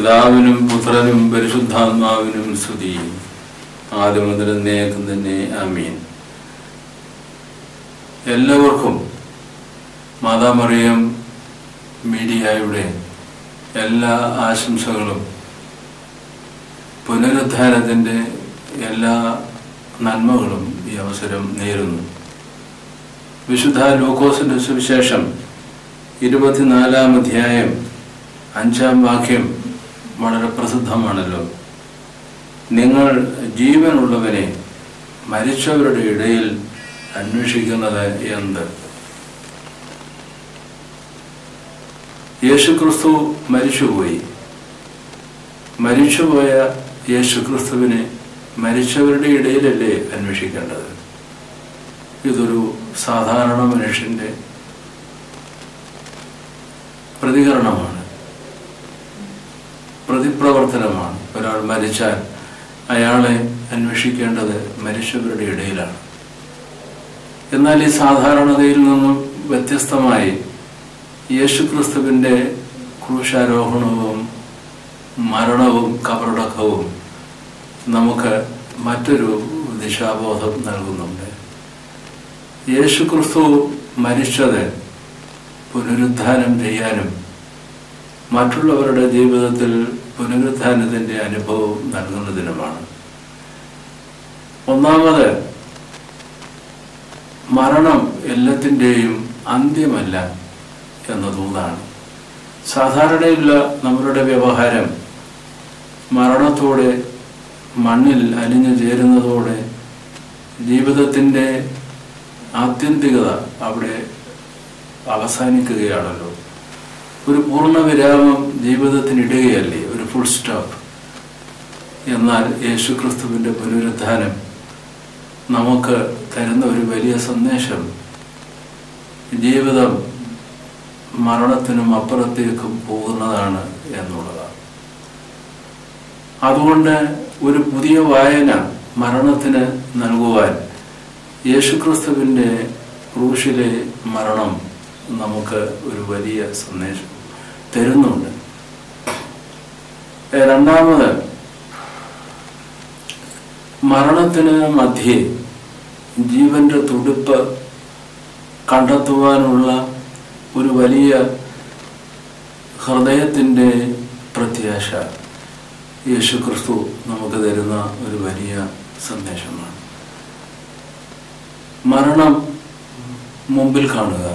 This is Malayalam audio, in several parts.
പിതാവിനും പുത്രനും പരിശുദ്ധാത്മാവിനും സ്തുതി ആദ്യം മുതൽ എന്നേക്കും തന്നെ ആമീൻ എല്ലാവർക്കും മാതാമറിയം മീഡിയയുടെ എല്ലാ ആശംസകളും പുനരുദ്ധാനത്തിൻ്റെ എല്ലാ നന്മകളും ഈ അവസരം നേരുന്നു വിശുദ്ധ ലൂക്കോസിന്റെ സുവിശേഷം ഇരുപത്തിനാലാം അധ്യായം അഞ്ചാം വാക്യം വളരെ പ്രസിദ്ധമാണല്ലോ നിങ്ങൾ ജീവനുള്ളവനെ മരിച്ചവരുടെ ഇടയിൽ അന്വേഷിക്കുന്നത് എന്ത് യേശുക്രിസ്തു മരിച്ചുപോയി മരിച്ചുപോയ യേശുക്രിസ്തുവിനെ മരിച്ചവരുടെ ഇടയിലല്ലേ അന്വേഷിക്കേണ്ടത് ഇതൊരു സാധാരണ മനുഷ്യന്റെ പ്രതികരണമാണ് പ്രതിപ്രവർത്തനമാണ് ഒരാൾ മരിച്ചാൽ അയാളെ അന്വേഷിക്കേണ്ടത് മരിച്ചവരുടെ ഇടയിലാണ് എന്നാൽ ഈ സാധാരണതയിൽ നിന്നും വ്യത്യസ്തമായി യേശുക്രിസ്തുവിൻ്റെ ക്രൂശാരോഹണവും മരണവും കബറടക്കവും നമുക്ക് മറ്റൊരു ദിശാബോധം നൽകുന്നുണ്ട് യേശുക്രിസ്തു മരിച്ചത് പുനരുദ്ധാനം ചെയ്യാനും മറ്റുള്ളവരുടെ ജീവിതത്തിൽ പുനരുദ്ധാനത്തിൻ്റെ അനുഭവം നൽകുന്നതിനുമാണ് ഒന്നാമത് മരണം എല്ലാത്തിൻ്റെയും അന്ത്യമല്ല എന്നതുകൊണ്ടാണ് സാധാരണയുള്ള നമ്മളുടെ വ്യവഹാരം മരണത്തോടെ മണ്ണിൽ അലിഞ്ഞു ചേരുന്നതോടെ ജീവിതത്തിൻ്റെ ആത്യന്തികത അവിടെ അവസാനിക്കുകയാണല്ലോ ഒരു പൂർണ്ണ വിരാമം ജീവിതത്തിനിടുകയല്ലേ ഒരു ഫുൾ സ്റ്റോപ്പ് എന്നാൽ യേശുക്രിസ്തുവിൻ്റെ പുനരുദ്ധാനം നമുക്ക് തരുന്ന ഒരു വലിയ സന്ദേശം ജീവിതം മരണത്തിനും അപ്പുറത്തേക്കും പോകുന്നതാണ് എന്നുള്ളതാണ് അതുകൊണ്ട് ഒരു പുതിയ വായന മരണത്തിന് നൽകുവാൻ യേശുക്രിസ്തുവിൻ്റെ ക്രൂശിലെ മരണം നമുക്ക് ഒരു വലിയ സന്ദേശം തരുന്നുണ്ട് രണ്ടാമത് മരണത്തിന് മധ്യേ ജീവന്റെ തുടിപ്പ് കണ്ടെത്തുവാനുള്ള ഒരു വലിയ ഹൃദയത്തിൻ്റെ പ്രത്യാശ യേശുക്രിസ്തു നമുക്ക് തരുന്ന ഒരു വലിയ സന്ദേശമാണ് മരണം മുമ്പിൽ കാണുക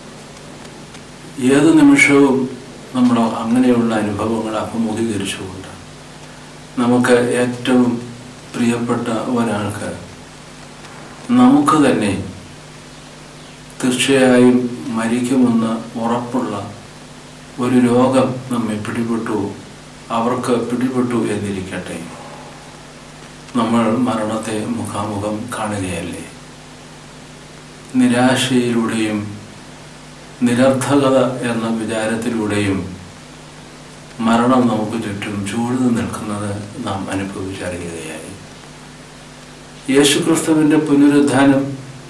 ഏത് നിമിഷവും നമ്മൾ അങ്ങനെയുള്ള അനുഭവങ്ങൾ അഭിമുഖീകരിച്ചുകൊണ്ട് നമുക്ക് ഏറ്റവും പ്രിയപ്പെട്ട ഒരാൾക്ക് നമുക്ക് തന്നെ തീർച്ചയായും മരിക്കുമെന്ന് ഉറപ്പുള്ള ഒരു രോഗം നമ്മെ പിടിപെട്ടു അവർക്ക് പിടിപെട്ടു എന്നിരിക്കട്ടെ നമ്മൾ മരണത്തെ മുഖാമുഖം കാണുകയല്ലേ നിരാശയിലൂടെയും നിരർത്ഥകത എന്ന വിചാരത്തിലൂടെയും മരണം നമുക്ക് ചുറ്റും ചൂഴ്ന്നു നിൽക്കുന്നത് നാം അനുഭവിച്ചറിയുകയായി യേശുക്രിസ്തുവിൻ്റെ പുനരുദ്ധാനം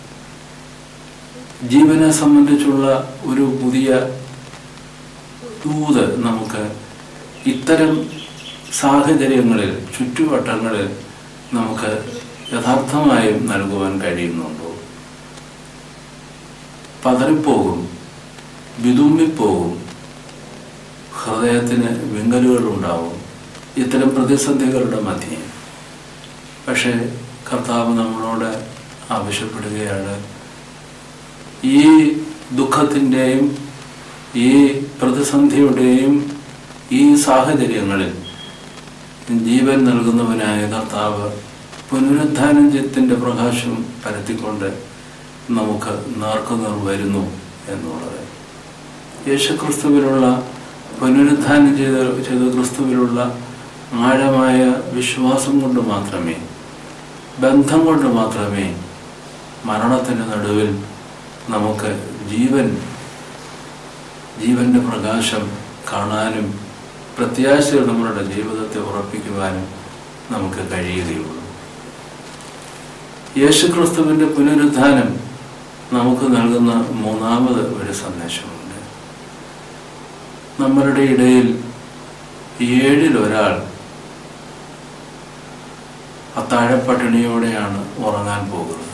ജീവനെ സംബന്ധിച്ചുള്ള ഒരു പുതിയ ദൂത് നമുക്ക് ഇത്തരം സാഹചര്യങ്ങളിൽ ചുറ്റുവട്ടങ്ങളിൽ നമുക്ക് യഥാർത്ഥമായും നൽകുവാൻ കഴിയുന്നുണ്ടോ പതറിപ്പോകും വിതുമ്മിപ്പോകും ഹൃദയത്തിന് വിങ്ങലുകൾ ഉണ്ടാവും ഇത്തരം പ്രതിസന്ധികളുടെ മധ്യേ പക്ഷേ കർത്താവ് നമ്മളോട് ആവശ്യപ്പെടുകയാണ് ഈ ദുഃഖത്തിൻ്റെയും ഈ പ്രതിസന്ധിയുടെയും ഈ സാഹചര്യങ്ങളിൽ ജീവൻ നൽകുന്നവനായ കർത്താവ് പുനരുദ്ധാനത്തിൻ്റെ പ്രകാശം പരത്തിക്കൊണ്ട് നമുക്ക് നേർക്കുനേർ വരുന്നു എന്നുള്ളത് യേശുക്രിസ്തുവിലുള്ള പുനരുദ്ധാനം ചെയ്ത ചെയ്ത ക്രിസ്തുവിലുള്ള ആഴമായ വിശ്വാസം കൊണ്ട് മാത്രമേ ബന്ധം കൊണ്ട് മാത്രമേ മരണത്തിന് നടുവിൽ നമുക്ക് ജീവൻ ജീവന്റെ പ്രകാശം കാണാനും പ്രത്യാശകൾ നമ്മളുടെ ജീവിതത്തെ ഉറപ്പിക്കുവാനും നമുക്ക് കഴിയുകയുള്ളൂ യേശുക്രിസ്തുവിൻ്റെ പുനരുദ്ധാനം നമുക്ക് നൽകുന്ന മൂന്നാമത് ഒരു സന്ദേശമുണ്ട് നമ്മളുടെ ഇടയിൽ ഏഴിൽ ഒരാൾ അത്താഴപ്പട്ടിണിയോടെയാണ് ഉറങ്ങാൻ പോകുന്നത്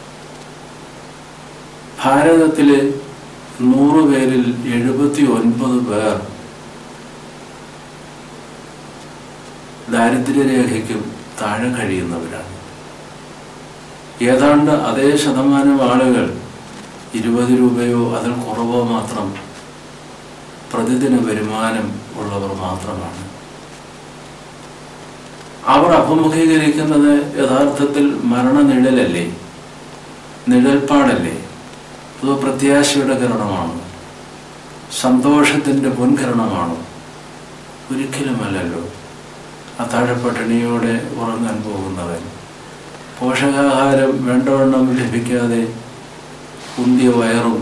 ഭാരതത്തിലെ നൂറ് പേരിൽ എഴുപത്തി ഒൻപത് പേർ ദാരിദ്ര്യരേഖയ്ക്കും താഴെ കഴിയുന്നവരാണ് ഏതാണ്ട് അതേ ശതമാനം ആളുകൾ ഇരുപത് രൂപയോ അതിൽ കുറവോ മാത്രം പ്രതിദിന വരുമാനം ഉള്ളവർ മാത്രമാണ് അവർ അഭിമുഖീകരിക്കുന്നത് യഥാർത്ഥത്തിൽ മരണനിഴലല്ലേ നിഴൽപ്പാടല്ലേ അതോ പ്രത്യാശയുടെ കിരണമാണോ സന്തോഷത്തിൻ്റെ പൊൻകിരണമാണോ ഒരിക്കലുമല്ലല്ലോ അത്താഴപ്പട്ടിണിയോടെ ഉറങ്ങാൻ പോകുന്നവൻ പോഷകാഹാരം വേണ്ടവണ്ണം ലഭിക്കാതെ ഉന്തിയ വയറും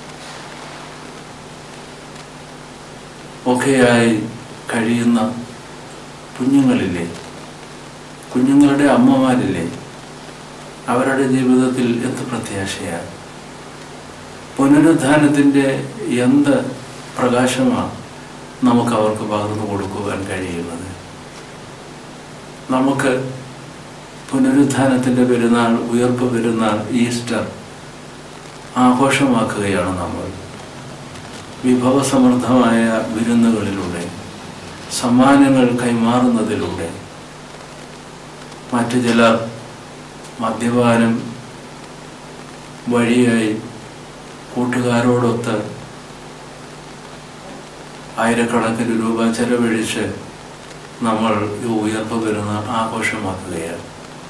ഒക്കെയായി കഴിയുന്ന കുഞ്ഞുങ്ങളില്ലേ കുഞ്ഞുങ്ങളുടെ അമ്മമാരില്ലേ അവരുടെ ജീവിതത്തിൽ എന്ത് പ്രത്യാശയാണ് പുനരുദ്ധാനത്തിൻ്റെ എന്ത് പ്രകാശമാണ് നമുക്ക് അവർക്ക് പകർന്നു കൊടുക്കുവാൻ കഴിയുന്നത് നമുക്ക് പുനരുദ്ധാനത്തിൻ്റെ പെരുന്നാൾ ഉയർപ്പ് പെരുന്നാൾ ഈസ്റ്റർ ആഘോഷമാക്കുകയാണ് നമ്മൾ വിഭവസമൃദ്ധമായ വിരുന്നുകളിലൂടെ സമ്മാനങ്ങൾ കൈമാറുന്നതിലൂടെ മറ്റു ചിലർ മദ്യപാനം വഴിയായി കൂട്ടുകാരോടൊത്ത് ആയിരക്കണക്കിന് രൂപ ചെലവഴിച്ച് നമ്മൾ ഈ ഉയർപ്പ് വരുന്ന ആഘോഷമാക്കുകയാണ്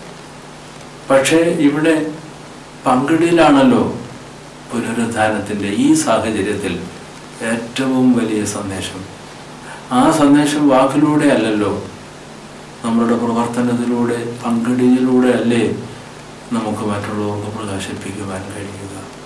പക്ഷേ ഇവിടെ പങ്കിടിലാണല്ലോ പുനരുദ്ധാനത്തിൻ്റെ ഈ സാഹചര്യത്തിൽ ഏറ്റവും വലിയ സന്ദേശം ആ സന്ദേശം വാക്കിലൂടെ അല്ലല്ലോ നമ്മളുടെ പ്രവർത്തനത്തിലൂടെ പങ്കിടിയിലൂടെ അല്ലേ നമുക്ക് മറ്റുള്ളവർക്ക് പ്രകാശിപ്പിക്കുവാൻ കഴിയുക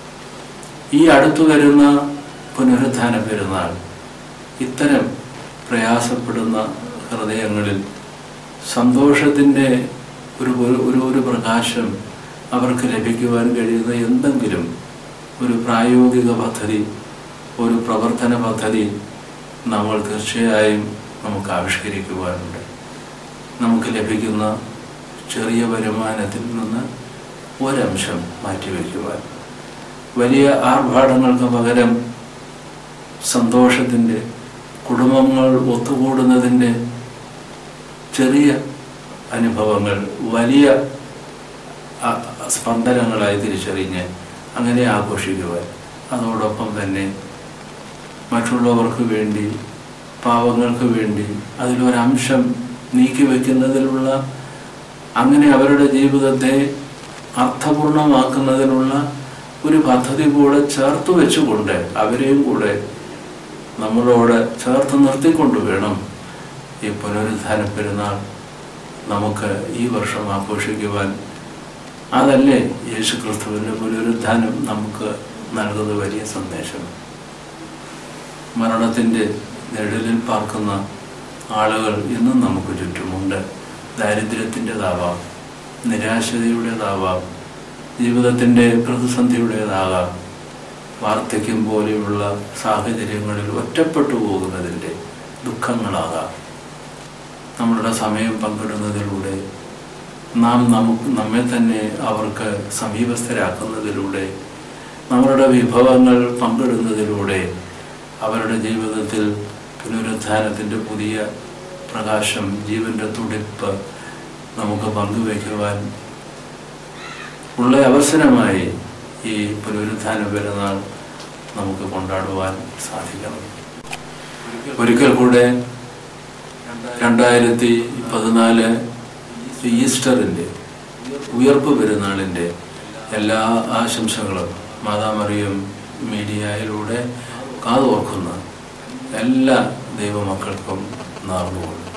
ഈ അടുത്തു വരുന്ന പുനരുദ്ധാന പെരുന്നാൾ ഇത്തരം പ്രയാസപ്പെടുന്ന ഹൃദയങ്ങളിൽ സന്തോഷത്തിൻ്റെ ഒരു ഒരു ഒരു പ്രകാശം അവർക്ക് ലഭിക്കുവാൻ കഴിയുന്ന എന്തെങ്കിലും ഒരു പ്രായോഗിക പദ്ധതി ഒരു പ്രവർത്തന പദ്ധതി നമ്മൾ തീർച്ചയായും നമുക്ക് ആവിഷ്കരിക്കുവാനുണ്ട് നമുക്ക് ലഭിക്കുന്ന ചെറിയ വരുമാനത്തിൽ നിന്ന് ഒരംശം മാറ്റിവെക്കുവാൻ വലിയ ആർഭാടങ്ങൾക്ക് പകരം സന്തോഷത്തിൻ്റെ കുടുംബങ്ങൾ ഒത്തുകൂടുന്നതിൻ്റെ ചെറിയ അനുഭവങ്ങൾ വലിയ അ- സ്പന്ദനങ്ങളായി തിരിച്ചറിഞ്ഞ് അങ്ങനെ ആഘോഷിക്കുവാൻ അതോടൊപ്പം തന്നെ മറ്റുള്ളവർക്ക് വേണ്ടി പാവങ്ങൾക്ക് വേണ്ടി അതിലൊരംശം നീക്കി വയ്ക്കുന്നതിലുള്ള അങ്ങനെ അവരുടെ ജീവിതത്തെ അർത്ഥപൂർണമാക്കുന്നതിനുള്ള ഒരു പദ്ധതി കൂടെ ചേർത്ത് വെച്ചുകൊണ്ട് അവരെയും കൂടെ നമ്മളോട് ചേർത്ത് നിർത്തിക്കൊണ്ട് വേണം ഈ പുനരുദ്ധാന പെരുന്നാൾ നമുക്ക് ഈ വർഷം ആഘോഷിക്കുവാൻ അതല്ലേ യേശു ക്രിസ്തുവിൻ്റെ പുനരുദ്ധാനം നമുക്ക് നൽകുന്ന വലിയ സന്ദേശം മരണത്തിൻ്റെ നിഴലിൽ പാർക്കുന്ന ആളുകൾ ഇന്നും നമുക്ക് ചുറ്റുമുണ്ട് ദാരിദ്ര്യത്തിൻ്റെതാവാം നിരാശതയുടേതാവാം ജീവിതത്തിൻ്റെ പ്രതിസന്ധിയുടേതാകാം വാർദ്ധക്യം പോലെയുള്ള സാഹചര്യങ്ങളിൽ ഒറ്റപ്പെട്ടു പോകുന്നതിൻ്റെ ദുഃഖങ്ങളാകാം നമ്മളുടെ സമയം പങ്കിടുന്നതിലൂടെ നാം നമുക്ക് നമ്മെ തന്നെ അവർക്ക് സമീപസ്ഥരാക്കുന്നതിലൂടെ നമ്മളുടെ വിഭവങ്ങൾ പങ്കിടുന്നതിലൂടെ അവരുടെ ജീവിതത്തിൽ പുനരുദ്ധാനത്തിൻ്റെ പുതിയ പ്രകാശം ജീവൻ്റെ തുടിപ്പ് നമുക്ക് പങ്കുവയ്ക്കുവാൻ ഉള്ള അവസരമായി ഈ പുനരുദ്ധാന പെരുന്നാൾ നമുക്ക് കൊണ്ടാടുവാൻ സാധിക്കണം ഒരിക്കൽ കൂടെ രണ്ടായിരത്തി പതിനാല് ഈസ്റ്ററിൻ്റെ ഉയർപ്പ് പെരുന്നാളിൻ്റെ എല്ലാ ആശംസകളും മാതാമറിയം മീഡിയയിലൂടെ കാതോർക്കുന്ന എല്ലാ ദൈവമക്കൾക്കും നേർന്നുകൊള്ളും